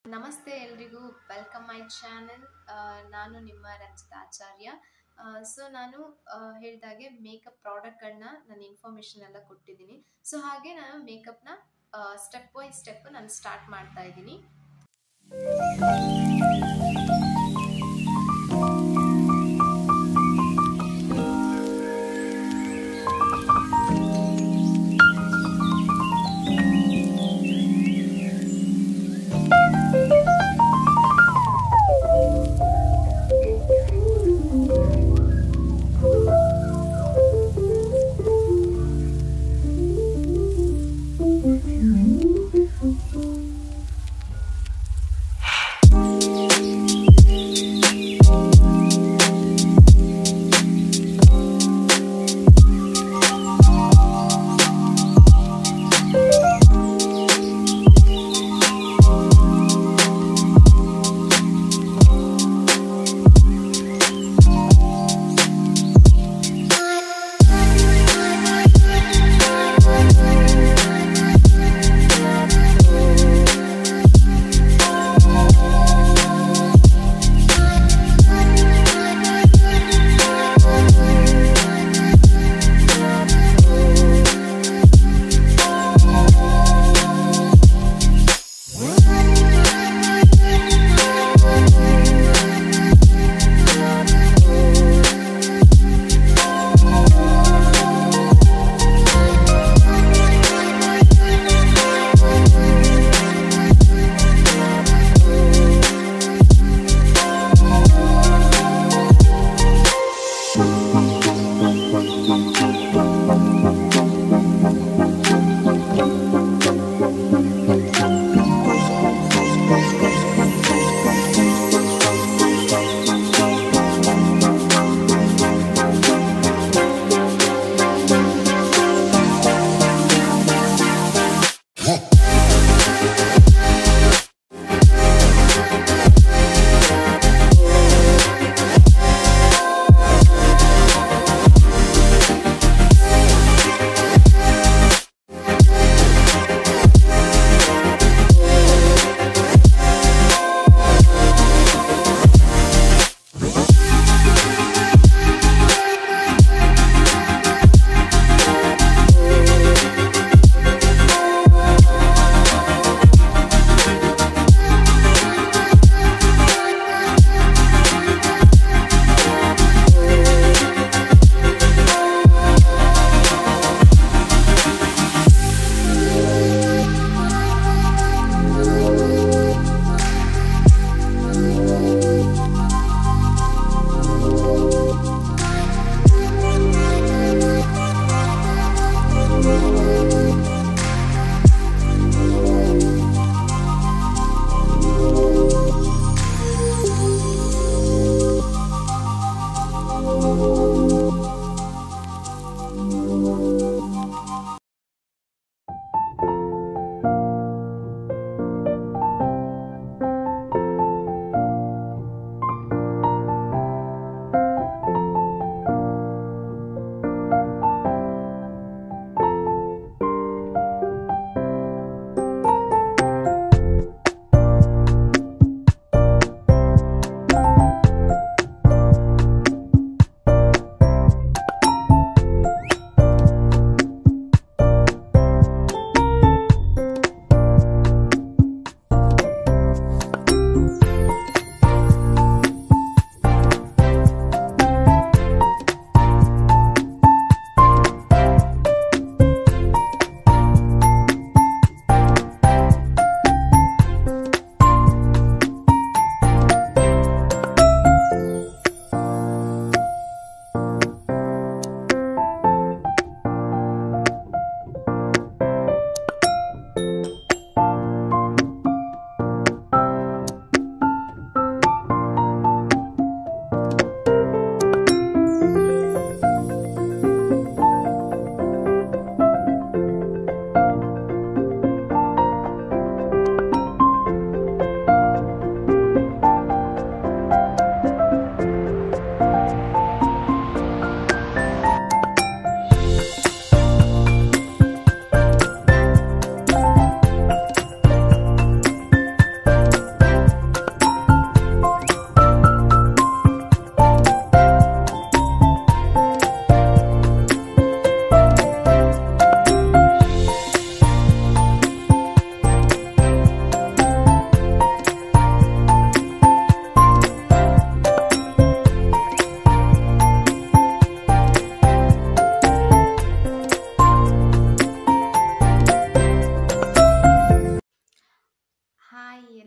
ನಮಸ್ತೆ ಎಲ್ರಿಗೂ welcome my channel ನಾನು ನಿಮ್ಮ ರಂಜಿತಾ ಆಚಾರ್ಯ ಸೊ ನಾನು ಹೇಳಿದಾಗೆ ಮೇಕಪ್ ಪ್ರಾಡಕ್ಟ್ಗಳನ್ನ ನಾನು ಇನ್ಫಾರ್ಮೇಷನ್ ಎಲ್ಲ ಕೊಟ್ಟಿದ್ದೀನಿ ಸೊ ಹಾಗೆ ನಾನು ಮೇಕಪ್ನ ಸ್ಟೆಪ್ ಬೈ ಸ್ಟೆಪ್ ನಾನು ಸ್ಟಾರ್ಟ್ ಮಾಡ್ತಾ ಇದ್ದೀನಿ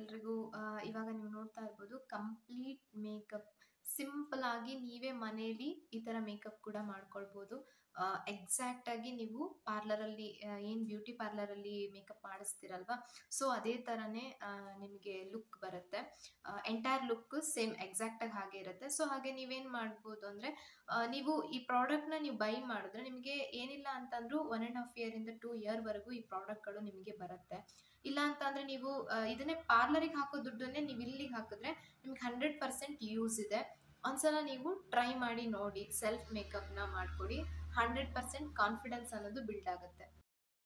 ಎಲ್ರಿಗೂ ಆ, ಇವಾಗ ನೀವು ನೋಡ್ತಾ ಇರ್ಬೋದು ಕಂಪ್ಲೀಟ್ ಮೇಕಪ್ ಸಿಂಪಲ್ ಆಗಿ ನೀವೇ ಮನೆಯಲ್ಲಿ ಈ ಥರ ಮೇಕಪ್ ಕೂಡ ಮಾಡ್ಕೊಳ್ಬೋದು ಎಕ್ಸಾಕ್ಟ್ ಆಗಿ ನೀವು ಪಾರ್ಲರಲ್ಲಿ ಏನು ಬ್ಯೂಟಿ ಪಾರ್ಲರಲ್ಲಿ ಮೇಕಪ್ ಮಾಡಿಸ್ತೀರಲ್ವಾ ಸೊ ಅದೇ ಥರನೇ ನಿಮಗೆ ಲುಕ್ ಬರುತ್ತೆ ಎಂಟೈರ್ ಲುಕ್ ಸೇಮ್ ಎಕ್ಸಾಕ್ಟಾಗಿ ಹಾಗೆ ಇರುತ್ತೆ ಸೊ ಹಾಗೆ ನೀವೇನು ಮಾಡ್ಬೋದು ಅಂದರೆ ನೀವು ಈ ಪ್ರಾಡಕ್ಟ್ನ ನೀವು ಬೈ ಮಾಡಿದ್ರೆ ನಿಮಗೆ ಏನಿಲ್ಲ ಅಂತಂದ್ರೂ ಒನ್ ಆ್ಯಂಡ್ ಹಾಫ್ ಇಯರಿಂದ ಟೂ ಇಯರ್ವರೆಗೂ ಈ ಪ್ರಾಡಕ್ಟ್ಗಳು ನಿಮಗೆ ಬರುತ್ತೆ ಇಲ್ಲ ಅಂತ ಅಂದರೆ ನೀವು ಆ, ಇದನ್ನೇ ಪಾರ್ಲರಿಗೆ ಹಾಕೋ ದುಡ್ಡನ್ನೇ ನೀವು ಇಲ್ಲಿಗೆ ಹಾಕಿದ್ರೆ ನಿಮ್ಗೆ ಹಂಡ್ರೆಡ್ ಪರ್ಸೆಂಟ್ ಯೂಸ್ ಇದೆ ಒಂದ್ಸಲ ನೀವು ಟ್ರೈ ಮಾಡಿ ನೋಡಿ ಸೆಲ್ಫ್ ಮೇಕಪ್ನ ಮಾಡಿಕೊಡಿ ಹಂಡ್ರೆಡ್ ಪರ್ಸೆಂಟ್ ಕಾನ್ಫಿಡೆನ್ಸ್ ಅನ್ನೋದು ಬಿಲ್ಡ್ ಆಗುತ್ತೆ